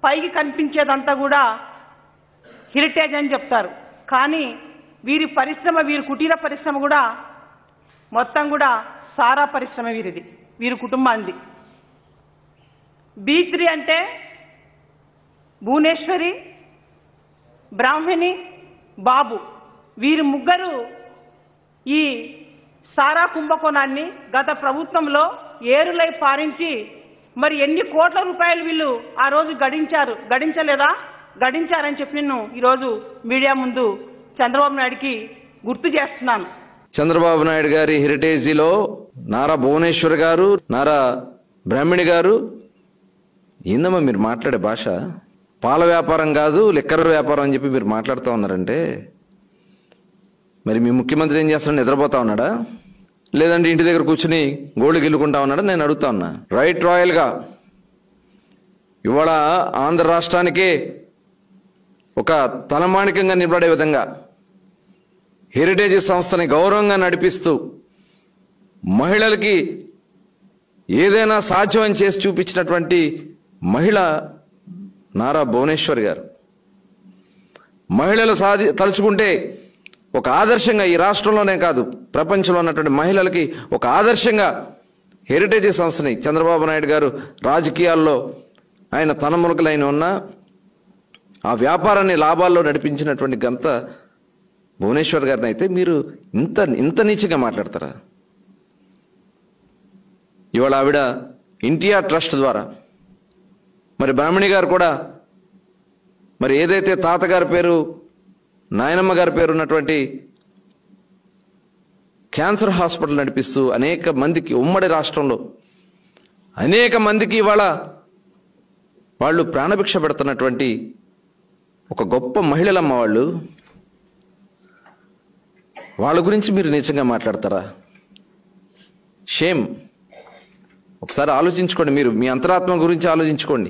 పైకి కనిపించేదంతా కూడా హెరిటేజ్ అని చెప్తారు కానీ వీరి పరిశ్రమ వీరి కుటీర పరిశ్రమ కూడా మొత్తం కూడా సారా పరిశ్రమ వీరిది వీరి కుటుంబానికి బీ త్రీ అంటే భువనేశ్వరి బ్రాహ్మణి బాబు వీరి ముగ్గురు ఈ సారా కుంభకోణాన్ని గత ప్రభుత్వంలో ఏరులై పారించి మరి ఎన్ని కోట్ల రూపాయలు వీళ్ళు ఆ రోజు గడించారు గడించలేదా గడించారని చెప్పి నేను ఈరోజు మీడియా ముందు చంద్రబాబు నాయుడికి గుర్తు చేస్తున్నాను చంద్రబాబు నాయుడు గారి హెరిటేజీలో నారా భువనేశ్వర్ గారు నారా బ్రాహ్మణి గారు ఏందమ్మా మీరు మాట్లాడే భాష పాల వ్యాపారం కాదు లిక్కర్ వ్యాపారం అని చెప్పి మీరు మాట్లాడుతూ ఉన్నారంటే మరి మీ ముఖ్యమంత్రి ఏం చేస్తాడు నిద్రపోతా ఉన్నాడా లేదంటే ఇంటి దగ్గర కూర్చుని గోల్డ్ గిల్లుకుంటా ఉన్నాడా నేను అడుగుతా ఉన్నా రైట్ రాయల్గా ఇవాళ ఆంధ్ర రాష్ట్రానికే ఒక తలమాణికంగా నిలబడే విధంగా హెరిటేజ్ సంస్థని గౌరవంగా నడిపిస్తూ మహిళలకి ఏదైనా సాధ్యమని చేసి చూపించినటువంటి మహిళ నారా భువనేశ్వర్ గారు మహిళలు సాధి తలుచుకుంటే ఒక ఆదర్శంగా ఈ రాష్ట్రంలోనే కాదు ప్రపంచంలో ఉన్నటువంటి మహిళలకి ఒక ఆదర్శంగా హెరిటేజ్ సంస్థని చంద్రబాబు నాయుడు గారు రాజకీయాల్లో ఆయన తనములకలైన ఉన్న ఆ వ్యాపారాన్ని లాభాల్లో నడిపించినటువంటి గంత భువనేశ్వర్ గారిని అయితే మీరు ఇంత ఇంత నీచంగా మాట్లాడతారా ఇవాళ ఆవిడ ఎన్టీఆర్ ట్రస్ట్ ద్వారా మరి బ్రాహ్మణి గారు కూడా మరి ఏదైతే తాతగారి పేరు నాయనమ్మ గారి పేరు ఉన్నటువంటి క్యాన్సర్ హాస్పిటల్ నడిపిస్తూ అనేక మందికి ఉమ్మడి రాష్ట్రంలో అనేక మందికి ఇవాళ వాళ్ళు ప్రాణభిక్ష పెడుతున్నటువంటి ఒక గొప్ప మహిళలమ్మ వాళ్ళు వాళ్ళ గురించి మీరు నిజంగా మాట్లాడతారా షేమ్ ఒకసారి ఆలోచించుకోండి మీరు మీ అంతరాత్మ గురించి ఆలోచించుకోండి